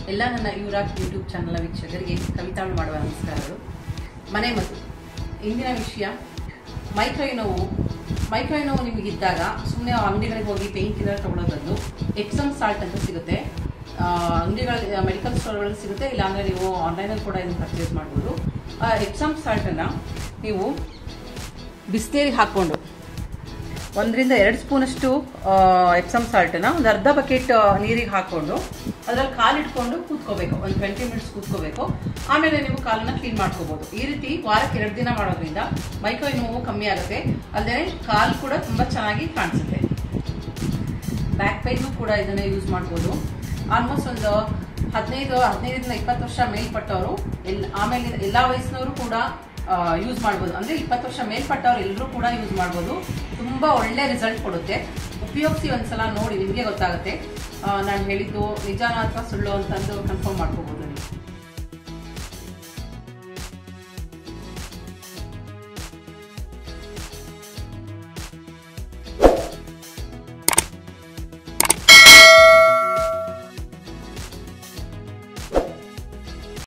ಎಲ್ಲ ನನ್ನ Yuvraj YouTube channel ವೀಕ್ಷಕರಿಗೆ ಕವಿತಾಳು ಮಾಡುವ ನಮಸ್ಕಾರಗಳು ಮನೆ ಮದ್ದು ಇಂದಿನ ವಿಷಯ ಮೈಕೈ ನೋವು ಮೈಕೈ ನೋವು ನಿಮಗಿದ್ದಾಗ ಸುಮ್ಮನೆ ಅಂಗಡಿಗಳಿಗೆ ಹೋಗಿ ಪೇನ್ ಕಿಲ್ಲರ್ ತಗೊಳ್ಳೋ ಬದಲು ಎಕ್ಸಮ್ ಸಾಲ್ಟ್ ಅಂತ ಸಿಗುತ್ತೆ ಆ, ಅಂಗಡಿಗಳ ಮೆಡಿಕಲ್ ಸ್ಟೋರ್ಗಳಲ್ಲಿ ಸಿಗುತ್ತೆ ಇಲ್ಲಾಂದರೆ ನೀವು ಆನ್ಲೈನಲ್ಲಿ ಕೂಡ ಇದನ್ನು ಪರ್ಚೇಸ್ ಮಾಡ್ಬೋದು ಎಕ್ಸಮ್ ಸಾಲ್ಟನ್ನು ನೀವು ಬಿಸಿನೀರಿಗೆ ಹಾಕ್ಕೊಂಡು ಒಂದರಿಂದ ಎರಡು ಸ್ಪೂನಷ್ಟು ಎಪ್ಸಮ್ ಸಾಲ್ಟನ್ನ ಒಂದು ಅರ್ಧ ಬಕೆಟ್ ನೀರಿಗೆ ಹಾಕ್ಕೊಂಡು ಅದರಲ್ಲಿ ಕಾಲಿಟ್ಕೊಂಡು ಕೂತ್ಕೋಬೇಕು ಒಂದು ಟ್ವೆಂಟಿ ಮಿನಿಟ್ಸ್ ಕೂತ್ಕೋಬೇಕು ಆಮೇಲೆ ನೀವು ಕಾಲನ್ನ ಕ್ಲೀನ್ ಮಾಡ್ಕೋಬಹುದು ಈ ರೀತಿ ವಾರಕ್ಕೆ ಎರಡು ದಿನ ಮಾಡೋದ್ರಿಂದ ಮೈಕೈ ನೋವು ಕಮ್ಮಿ ಆಗುತ್ತೆ ಅಲ್ಲದೆ ಕಾಲು ಕೂಡ ತುಂಬ ಚೆನ್ನಾಗಿ ಕಾಣಿಸುತ್ತೆ ಬ್ಯಾಕ್ ಪೈನು ಕೂಡ ಇದನ್ನ ಯೂಸ್ ಮಾಡ್ಬೋದು ಆಲ್ಮೋಸ್ಟ್ ಒಂದು ಹದಿನೈದು ಹದಿನೈದರಿಂದ ಇಪ್ಪತ್ತು ವರ್ಷ ಮೇಲ್ಪಟ್ಟವರು ಎಲ್ ಆಮೇಲೆ ಎಲ್ಲ ವಯಸ್ಸಿನವರು ಕೂಡ ಯೂಸ್ ಮಾಡ್ಬೋದು ಅಂದರೆ ಇಪ್ಪತ್ತು ವರ್ಷ ಮೇಲ್ಪಟ್ಟವ್ರು ಎಲ್ಲರೂ ಕೂಡ ಯೂಸ್ ಮಾಡ್ಬೋದು ತುಂಬ ಒಳ್ಳೆ ರಿಸಲ್ಟ್ ಕೊಡುತ್ತೆ ಉಪಯೋಗಿಸಿ ಒಂದ್ಸಲ ನೋಡಿ ನಿಮಗೆ ಗೊತ್ತಾಗುತ್ತೆ ನಾನು ಹೇಳಿದ್ದು ನಿಜಾನ ಅಥವಾ ಸುಳ್ಳು ಅಂತಂದು ಕನ್ಫರ್ಮ್ ಮಾಡ್ಕೋಬೋದು ನೀವು